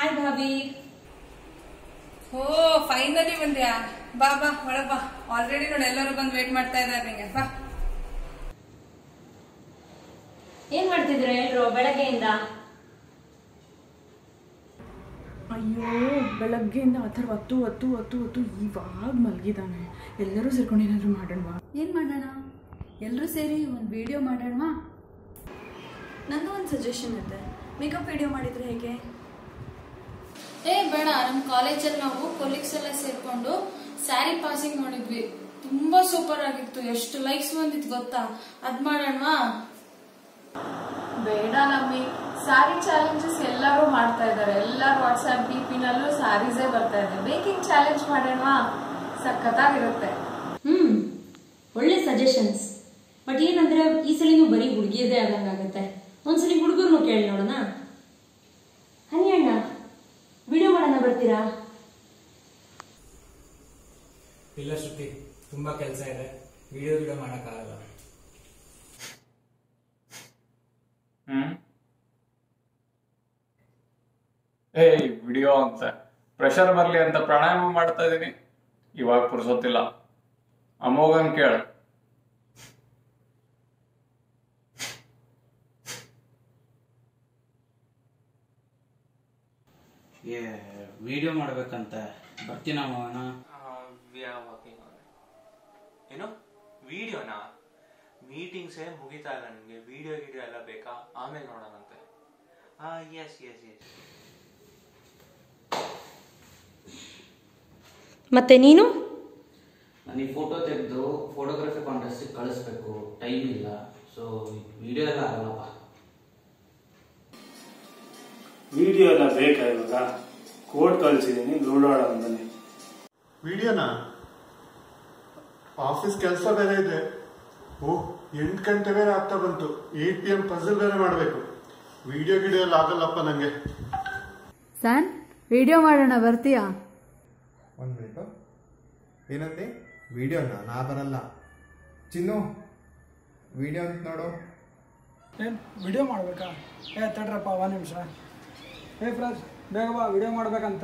hi ಭಾವಿ ಓ finally ಬಂದ್ಯಾ ಬಾ ಬಾ ಒಳಗ್ ಬಾ ಆಲ್ರೆಡಿ ನೋಡಿ ಎಲ್ಲರೂ ಬಂದು ವೇಟ್ ಮಾಡ್ತಾ ಇದ್ದಾರೆ ನಿಂಗೆ ಬಾ ಏನ್ ಮಾಡ್ತಿದ್ರ ಎಲ್ರು ಬೆಳಗ್ಗೆಯಿಂದ ಅಯ್ಯೋ ಬೆಳಗ್ಗೆಯಿಂದ ಆ ಥರ ಹೊತ್ತು ಹೊತ್ತು ಹೊತ್ತು ಹೊತ್ತು ಇವಾಗ ಮಲಗಿದ್ದಾನೆ ಎಲ್ಲರೂ ಸೇರ್ಕೊಂಡು ಏನಾದರೂ ಮಾಡೋಣವಾ ಏನು ಮಾಡೋಣ ಎಲ್ಲರೂ ಸೇರಿ ಒಂದು ವಿಡಿಯೋ ಮಾಡೋಣವಾ ನಂದು ಒಂದು ಸಜೆಷನ್ ಇದೆ ಮೇಕಪ್ ವಿಡಿಯೋ ಮಾಡಿದರೆ ಹೇಗೆ ಏ ಬೇಡ ನಮ್ಮ ಕಾಲೇಜಲ್ಲಿ ನಾವು ಕೊಲೀಗ್ಸ್ ಎಲ್ಲ ಸೇರ್ಕೊಂಡು ಸ್ಯಾರಿ ಪಾಸಿಂಗ್ ಮಾಡಿದ್ವಿ ತುಂಬಾ ಸೂಪರ್ ಆಗಿತ್ತು ಎಷ್ಟು ಲೈಕ್ಸ್ ಬಂದಿತ್ತು ಗೊತ್ತಾ ಅದ್ ಮಾಡೋಣವಾ ಬೇಡ ನಮ್ಮಿ ಸ್ಯಾರಿ ಚಾಲೆಂಜಸ್ ಎಲ್ಲರೂ ಮಾಡ್ತಾ ಇದ್ದಾರೆ ಎಲ್ಲರೂ ವಾಟ್ಸ್ಆಪ್ ಡಿ ಪಿನಲ್ಲೂ ಸ್ಯಾರೀಸೇ ಬರ್ತಾ ಇದೆ ಬೇಕಿಂಗ್ ಚಾಲೆಂಜ್ ಮಾಡೋಣವಾ ಸಖತ್ತಾಗಿರುತ್ತೆ ಹ್ಮ್ ಒಳ್ಳೆ ಸಜೆಷನ್ಸ್ ಬಟ್ ಏನಂದ್ರೆ ಈ ಸಲಿನೂ ಬರೀ ಹುಡುಗಿಯದೇ ಆದಂಗಾಗತ್ತೆ ಒಂದ್ಸಲಿ ಹುಡುಗರ್ನು ಕೇಳಿ ನೋಡೋಣ ಹನಿ ಅಣ್ಣ ವಿಡಿಯೋ ಮಾಡೋಣ ಬರ್ತೀರಾ ಇಲ್ಲ ಶ್ರುತಿ ತುಂಬಾ ಕೆಲಸ ಇದೆ ವಿಡಿಯೋ ವಿಡಿಯೋ ಮಾಡೋಕ್ಕಾಗಲ್ಲ ಹ್ಮ್ ಏಯ್ ವಿಡಿಯೋ ಅಂತ ಪ್ರೆಷರ್ ಬರ್ಲಿ ಅಂತ ಪ್ರಾಣಾಯಾಮ ಮಾಡ್ತಾ ಇದೀನಿ ಇವಾಗ ಪುರ್ಸೊತ್ತಿಲ್ಲ ಅಮೋಘನ್ ಕೇಳ ಏ ವಿಡಿಯೋ ಮಾಡ್ಬೇಕಂತ ಬರ್ತೀನ ಮಾವನ ಏನು ವಿಡಿಯೋನಾ ಮೀಟಿಂಗ್ಸೇ ಮುಗಿತಾ ಇಲ್ಲ ನಿಮಗೆ ವಿಡಿಯೋ ಗಿಡಿಯೋ ಎಲ್ಲ ಬೇಕಾ ಆಮೇಲೆ ನೋಡೋಣಂತೆ ಹಾ ಎಸ್ ಎಸ್ ಎಸ್ ಮತ್ತೆ ನೀನು ನನಗೆ ಫೋಟೋ ತೆಗೆದು ಫೋಟೋಗ್ರಫಿ ಕಾಂಟೆಸ್ಟಿಗೆ ಕಳಿಸ್ಬೇಕು ಟೈಮ್ ಇಲ್ಲ ಸೊ ವಿಡಿಯೋ ಎಲ್ಲ ಆಗಲ್ಲಪ್ಪ ವಿಡಿಯೋ ಎಲ್ಲ ಬೇಕಾ ಇವಾಗ ಕೋಡ್ ಕಳಿಸಿದ್ದೀನಿ ಲೋಡಾಡ ಬನ್ನಿ ವಿಡಿಯೋನಾ ಆಫೀಸ್ ಕೆಲಸ ಬೇರೆ ಇದೆ ಓ ಎಂಟು ಗಂಟೆ ಬೇರೆ ಆಗ್ತಾ ಬಂತು ಏಟ್ ಪಿ ಎಂ ಪಜಲ್ ಬೇರೆ ಮಾಡಬೇಕು ವಿಡಿಯೋ ಗಿಡಿಯೋ ಎಲ್ಲ ಆಗಲ್ಲಪ್ಪ ನಂಗೆ ಸ್ಯಾನ್ ವಿಡಿಯೋ ಮಾಡೋಣ ಬರ್ತೀಯಾ ಒಂದು ಮಿನಿಟು ಏನಂದಿ ವಿಡಿಯೋನ ನಾ ಬರಲ್ಲ ಚಿನ್ನು ವಿಡಿಯೋ ಅಂತ ನೋಡು ಏನು ವಿಡಿಯೋ ಮಾಡ್ಬೇಕಾ ಏ ತಡ್ರಪ್ಪ ಒಂದು ನಿಮಿಷ ಏ ಫ್ರೆಂಡ್ಸ್ ಬೇಗ ಬಾ ವಿಡಿಯೋ ಮಾಡ್ಬೇಕಂತ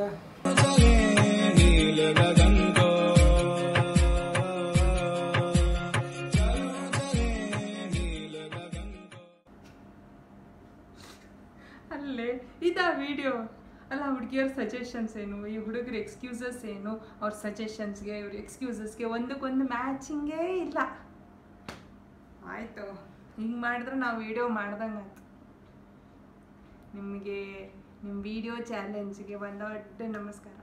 ಅಲ್ಲೇ ಇದಾ ವಿಡಿಯೋ ಅಲ್ಲ ಹುಡುಗಿಯರ ಸಜೆಷನ್ಸ್ ಏನು ಈ ಹುಡುಗರ ಎಕ್ಸ್ಕ್ಯೂಸಸ್ ಏನು ಅವ್ರ ಸಜೆಷನ್ಸ್ಗೆ ಇವ್ರ ಎಕ್ಸ್ಕ್ಯೂಸಸ್ಗೆ ಒಂದಕ್ಕೊಂದು ಮ್ಯಾಚಿಂಗೇ ಇಲ್ಲ ಆಯಿತು ಹಿಂಗೆ ಮಾಡಿದ್ರೆ ನಾವು ವಿಡಿಯೋ ಮಾಡ್ದಂಗೆ ಆಯ್ತು ನಿಮಗೆ ನಿಮ್ಮ ವಿಡಿಯೋ ಚಾಲೆಂಜ್ಗೆ ಒಂದು ದೊಡ್ಡ ನಮಸ್ಕಾರ